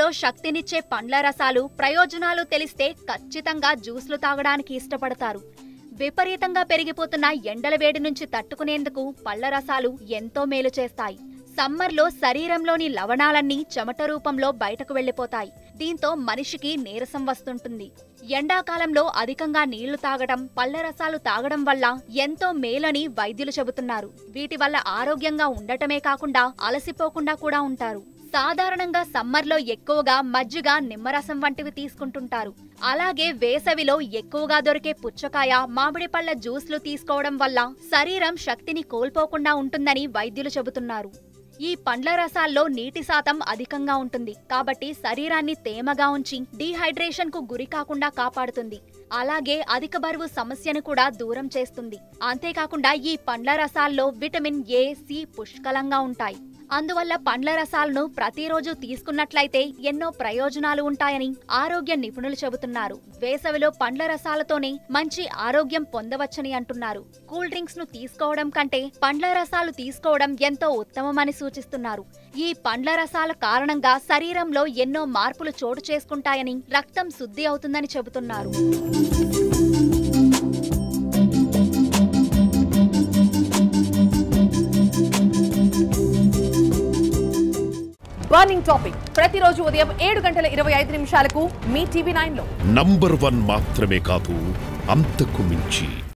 శరీరంలో శక్తినిచ్చే పండ్ల రసాలు ప్రయోజనాలు తెలిస్తే ఖచ్చితంగా జ్యూస్లు తాగడానికి ఇష్టపడతారు విపరీతంగా పెరిగిపోతున్న ఎండల వేడి నుంచి తట్టుకునేందుకు పళ్ల రసాలు ఎంతో మేలు చేస్తాయి సమ్మర్లో శరీరంలోని లవణాలన్నీ చెమట రూపంలో బయటకు వెళ్లిపోతాయి దీంతో మనిషికి నీరసం వస్తుంటుంది ఎండాకాలంలో అధికంగా నీళ్లు తాగడం పళ్ల రసాలు తాగడం వల్ల ఎంతో మేలని వైద్యులు చెబుతున్నారు వీటి వల్ల ఆరోగ్యంగా ఉండటమే కాకుండా అలసిపోకుండా కూడా ఉంటారు సాధారణంగా సమ్మర్లో ఎక్కువగా మజ్జిగ నిమ్మరసం వంటివి తీసుకుంటుంటారు అలాగే వేసవిలో ఎక్కువగా దొరికే పుచ్చకాయ మామిడి పళ్ళ జ్యూస్లు తీసుకోవడం వల్ల శరీరం శక్తిని కోల్పోకుండా ఉంటుందని వైద్యులు చెబుతున్నారు ఈ పండ్ల రసాల్లో నీటి శాతం అధికంగా ఉంటుంది కాబట్టి శరీరాన్ని తేమగా ఉంచి డీహైడ్రేషన్ కు గురి కాకుండా కాపాడుతుంది అలాగే అధిక బరువు సమస్యను కూడా దూరం చేస్తుంది అంతేకాకుండా ఈ పండ్ల రసాల్లో విటమిన్ ఏ సి పుష్కలంగా ఉంటాయి అందువల్ల పండ్ల రసాలను ప్రతిరోజు తీసుకున్నట్లయితే ఎన్నో ప్రయోజనాలు ఉంటాయని ఆరోగ్య నిపుణులు చెబుతున్నారు వేసవిలో పండ్ల రసాలతోనే మంచి ఆరోగ్యం పొందవచ్చని అంటున్నారు కూల్ డ్రింక్స్ ను తీసుకోవడం కంటే పండ్ల రసాలు తీసుకోవడం ఎంతో ఉత్తమమని సూచిస్తున్నారు ఈ పండ్ల రసాల కారణంగా శరీరంలో ఎన్నో మార్పులు చోటు చేసుకుంటాయని రక్తం శుద్ధి అవుతుందని చెబుతున్నారు బర్నింగ్ టాపిక్ ప్రతిరోజు ఉదయం ఏడు గంటల ఇరవై ఐదు నిమిషాలకు మీ టీవీ నైన్ లో నంబర్ వన్ మాత్రమే కాదు అంతకు మించి